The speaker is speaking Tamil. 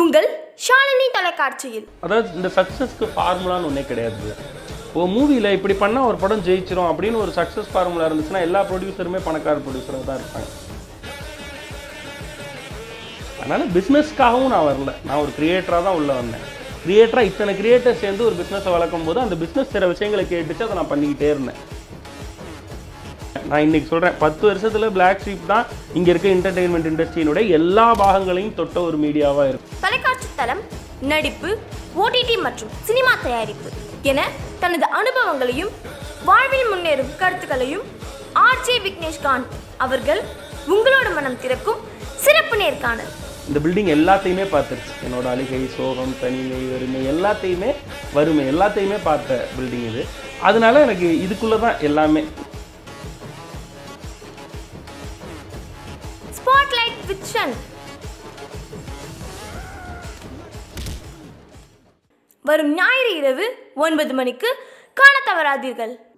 உங்கள் ஷாலினி தொலைக்காட்சியில் அதாவது இந்த சக்ஸஸ்க்கு ஃபார்முலான்னு ஒன்றே கிடையாது ஒரு மூவியில் இப்படி பண்ணால் ஒரு படம் ஜெயிச்சிரும் அப்படின்னு ஒரு சக்ஸஸ் ஃபார்முலா இருந்துச்சுன்னா எல்லா ப்ரொடியூசருமே பணக்கார ப்ரொடியூசராக தான் இருப்பாங்க அதனால் பிஸ்னஸ்க்காகவும் நான் வரல நான் ஒரு கிரியேட்டராக தான் உள்ளே வந்தேன் கிரியேட்டராக இத்தனை கிரியேட்டர் சேர்ந்து ஒரு பிஸ்னஸை வளர்க்கும் போது அந்த பிஸ்னஸ் சில விஷயங்களை கேட்டுச்சு அதை நான் பண்ணிக்கிட்டே இருந்தேன் நான் இன்னைக்கு சொல்கிறேன் பத்து வருஷத்தில் பிளாக் ஷீப் தான் இங்கே இருக்க என்டர்டெயின்மெண்ட் இண்டஸ்ட்ரியினுடைய எல்லா பாகங்களையும் தொட்ட ஒரு மீடியாவாக இருக்கும் தொலைக்காட்சி தளம் நடிப்பு ஓடிடி மற்றும் சினிமா தயாரிப்பு என தனது அனுபவங்களையும் வாழ்வில் முன்னேறும் கருத்துக்களையும் ஆர்ஜே விக்னேஷ்காந்த் அவர்கள் உங்களோட மனம் திறக்கும் சிறப்பு நேர்காணல் இந்த பில்டிங் எல்லாத்தையுமே பார்த்துருச்சு என்னோட அழுகை சோகம் தனிமை வறுமை எல்லாத்தையுமே வறுமை எல்லாத்தையுமே பார்த்த பில்டிங் இது அதனால எனக்கு இதுக்குள்ளே தான் எல்லாமே ஸ்பாட்லைட் வித் ஷன் வரும் ஞாயிறு இரவு ஒன்பது மணிக்கு காண தவறாதீர்கள்